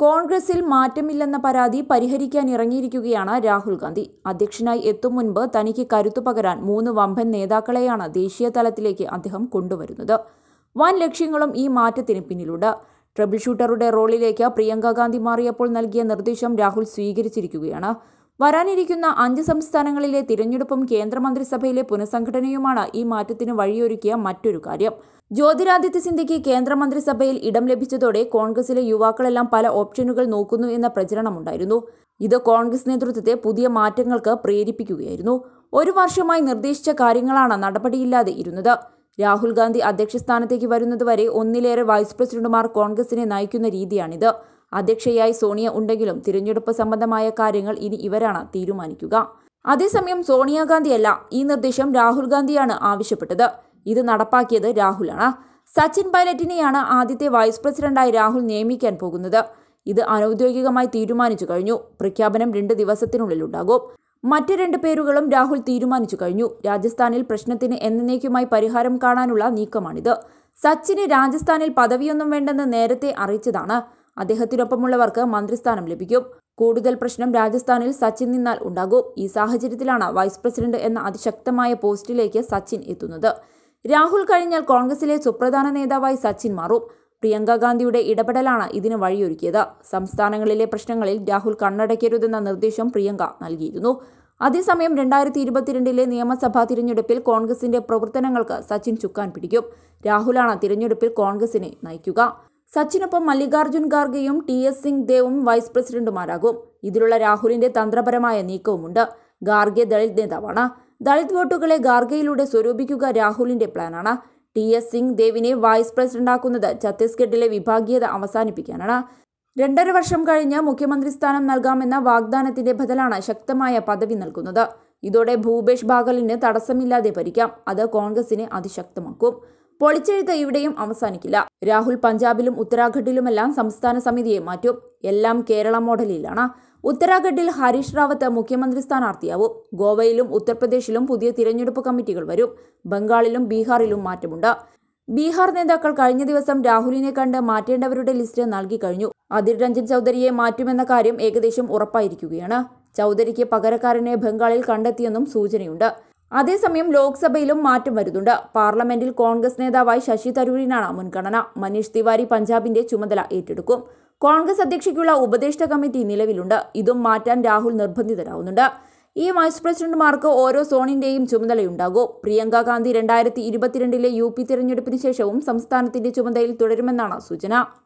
കോൺഗ്രസിൽ മാറ്റമില്ലെന്ന പരാതി പരിഹരിക്കാൻ ഇറങ്ങിയിരിക്കുകയാണ് രാഹുൽ ഗാന്ധി അധ്യക്ഷനായി എത്തും മുൻപ് തനിക്ക് കരുത്തു പകരാൻ മൂന്ന് വമ്പൻ നേതാക്കളെയാണ് ദേശീയ തലത്തിലേക്ക് അദ്ദേഹം കൊണ്ടുവരുന്നത് വൻ ലക്ഷ്യങ്ങളും ഈ മാറ്റത്തിന് പിന്നിലുണ്ട് ട്രബിൾ ഷൂട്ടറുടെ റോളിലേക്ക് പ്രിയങ്ക ഗാന്ധി മാറിയപ്പോൾ നൽകിയ നിർദ്ദേശം രാഹുൽ സ്വീകരിച്ചിരിക്കുകയാണ് വരാനിരിക്കുന്ന അഞ്ച് സംസ്ഥാനങ്ങളിലെ തിരഞ്ഞെടുപ്പും കേന്ദ്രമന്ത്രിസഭയിലെ പുനഃസംഘടനയുമാണ് ഈ മാറ്റത്തിന് വഴിയൊരുക്കിയ മറ്റൊരു കാര്യം ജ്യോതിരാദിത്യ സിന്ധ്യയ്ക്ക് കേന്ദ്രമന്ത്രിസഭയിൽ ഇടം ലഭിച്ചതോടെ കോൺഗ്രസിലെ യുവാക്കളെല്ലാം പല ഓപ്ഷനുകൾ നോക്കുന്നു എന്ന പ്രചരണമുണ്ടായിരുന്നു ഇത് കോൺഗ്രസ് നേതൃത്വത്തെ പുതിയ മാറ്റങ്ങൾക്ക് പ്രേരിപ്പിക്കുകയായിരുന്നു ഒരു വർഷമായി നിർദ്ദേശിച്ച കാര്യങ്ങളാണ് നടപടിയില്ലാതെ ഇരുന്നത് രാഹുൽ ഗാന്ധി അധ്യക്ഷ സ്ഥാനത്തേക്ക് വരുന്നതുവരെ ഒന്നിലേറെ വൈസ് പ്രസിഡന്റുമാർ കോൺഗ്രസിനെ നയിക്കുന്ന രീതിയാണിത് അധ്യക്ഷയായി സോണിയ ഉണ്ടെങ്കിലും തിരഞ്ഞെടുപ്പ് സംബന്ധമായ കാര്യങ്ങൾ ഇനി ഇവരാണ് തീരുമാനിക്കുക അതേസമയം സോണിയാഗാന്ധിയല്ല ഈ നിർദ്ദേശം രാഹുൽ ഗാന്ധിയാണ് ആവശ്യപ്പെട്ടത് ഇത് നടപ്പാക്കിയത് രാഹുലാണ് സച്ചിൻ പൈലറ്റിനെയാണ് ആദ്യത്തെ വൈസ് പ്രസിഡന്റായി രാഹുൽ നിയമിക്കാൻ പോകുന്നത് ഇത് അനൌദ്യോഗികമായി തീരുമാനിച്ചു കഴിഞ്ഞു പ്രഖ്യാപനം രണ്ട് ദിവസത്തിനുള്ളിലുണ്ടാകും മറ്റ് രണ്ട് പേരുകളും രാഹുൽ തീരുമാനിച്ചു കഴിഞ്ഞു രാജസ്ഥാനിൽ പ്രശ്നത്തിന് എന്നേക്കുമായി പരിഹാരം കാണാനുള്ള നീക്കമാണിത് സച്ചിന് രാജസ്ഥാനിൽ പദവിയൊന്നും വേണ്ടെന്ന് നേരത്തെ അറിയിച്ചതാണ് അദ്ദേഹത്തിനൊപ്പമുള്ളവർക്ക് മന്ത്രിസ്ഥാനം ലഭിക്കും കൂടുതൽ പ്രശ്നം രാജസ്ഥാനിൽ സച്ചിൻ നിന്നാൽ ഉണ്ടാകും ഈ സാഹചര്യത്തിലാണ് വൈസ് പ്രസിഡന്റ് എന്ന അതിശക്തമായ പോസ്റ്റിലേക്ക് സച്ചിൻ എത്തുന്നത് രാഹുൽ കഴിഞ്ഞാൽ കോൺഗ്രസിലെ സുപ്രധാന നേതാവായി സച്ചിൻ മാറും പ്രിയങ്ക ഗാന്ധിയുടെ ഇടപെടലാണ് ഇതിന് വഴിയൊരുക്കിയത് സംസ്ഥാനങ്ങളിലെ പ്രശ്നങ്ങളിൽ രാഹുൽ കണ്ണടയ്ക്കരുതെന്ന നിർദ്ദേശം പ്രിയങ്ക നൽകിയിരുന്നു അതേസമയം രണ്ടായിരത്തി ഇരുപത്തിരണ്ടിലെ നിയമസഭാ തിരഞ്ഞെടുപ്പിൽ കോൺഗ്രസിന്റെ പ്രവർത്തനങ്ങൾക്ക് സച്ചിൻ ചുക്കാൻ പിടിക്കും രാഹുലാണ് തിരഞ്ഞെടുപ്പിൽ കോൺഗ്രസിനെ നയിക്കുക സച്ചിനൊപ്പം മല്ലികാർജുൻ ഖാർഗെയും ടി എസ് സിംഗ് ദേവും വൈസ് പ്രസിഡന്റുമാരാകും ഇതിലുള്ള രാഹുലിന്റെ തന്ത്രപരമായ നീക്കവുമുണ്ട് ഖാർഗെ ദളിത് നേതാവാണ് ദളിത് വോട്ടുകളെ ഖാർഗെയിലൂടെ സ്വരൂപിക്കുക രാഹുലിന്റെ പ്ലാനാണ് ടി എസ് സിംഗ് ദേവിനെ വൈസ് പ്രസിഡന്റാക്കുന്നത് ഛത്തീസ്ഗഡിലെ വിഭാഗീയത അവസാനിപ്പിക്കാനാണ് രണ്ടര വർഷം കഴിഞ്ഞ് മുഖ്യമന്ത്രി സ്ഥാനം നൽകാമെന്ന വാഗ്ദാനത്തിന്റെ ബദലാണ് ശക്തമായ പദവി നൽകുന്നത് ഇതോടെ ഭൂപേഷ് ബാഗലിന് തടസ്സമില്ലാതെ ഭരിക്കാം അത് കോൺഗ്രസിനെ അതിശക്തമാക്കും പൊളിച്ചെഴുത്ത് ഇവിടെയും അവസാനിക്കില്ല രാഹുൽ പഞ്ചാബിലും ഉത്തരാഖണ്ഡിലുമെല്ലാം സംസ്ഥാന സമിതിയെ മാറ്റും എല്ലാം കേരള മോഡലിലാണ് ഉത്തരാഖണ്ഡിൽ ഹരീഷ് റാവത്ത് മുഖ്യമന്ത്രി സ്ഥാനാർത്ഥിയാവും ഗോവയിലും ഉത്തർപ്രദേശിലും പുതിയ തിരഞ്ഞെടുപ്പ് കമ്മിറ്റികൾ വരും ബംഗാളിലും ബീഹാറിലും മാറ്റമുണ്ട് ബീഹാർ നേതാക്കൾ കഴിഞ്ഞ ദിവസം രാഹുലിനെ കണ്ട് മാറ്റേണ്ടവരുടെ ലിസ്റ്റ് നൽകി കഴിഞ്ഞു അധിർ രഞ്ജൻ ചൗധരിയെ മാറ്റുമെന്ന കാര്യം ഏകദേശം ഉറപ്പായിരിക്കുകയാണ് ചൗധരിക്ക് പകരക്കാരനെ ബംഗാളിൽ കണ്ടെത്തിയെന്നും സൂചനയുണ്ട് അതേസമയം ലോക്സഭയിലും മാറ്റം വരുന്നുണ്ട് പാർലമെന്റിൽ കോൺഗ്രസ് നേതാവായി ശശി തരൂരിനാണ് മുൻഗണന മനീഷ് തിവാരി പഞ്ചാബിന്റെ ചുമതല ഏറ്റെടുക്കും കോൺഗ്രസ് അധ്യക്ഷയ്ക്കുള്ള ഉപദേഷ്ടാ കമ്മിറ്റി നിലവിലുണ്ട് ഇതും മാറ്റാൻ രാഹുൽ നിർബന്ധിതരാവുന്നുണ്ട് ഈ വൈസ് പ്രസിഡന്റുമാർക്ക് ഓരോ സോണിന്റെയും ചുമതലയുണ്ടാകും പ്രിയങ്ക ഗാന്ധി രണ്ടായിരത്തി ഇരുപത്തിരണ്ടിലെ യു പി തിരഞ്ഞെടുപ്പിന് ശേഷവും സംസ്ഥാനത്തിന്റെ ചുമതലയിൽ തുടരുമെന്നാണ് സൂചന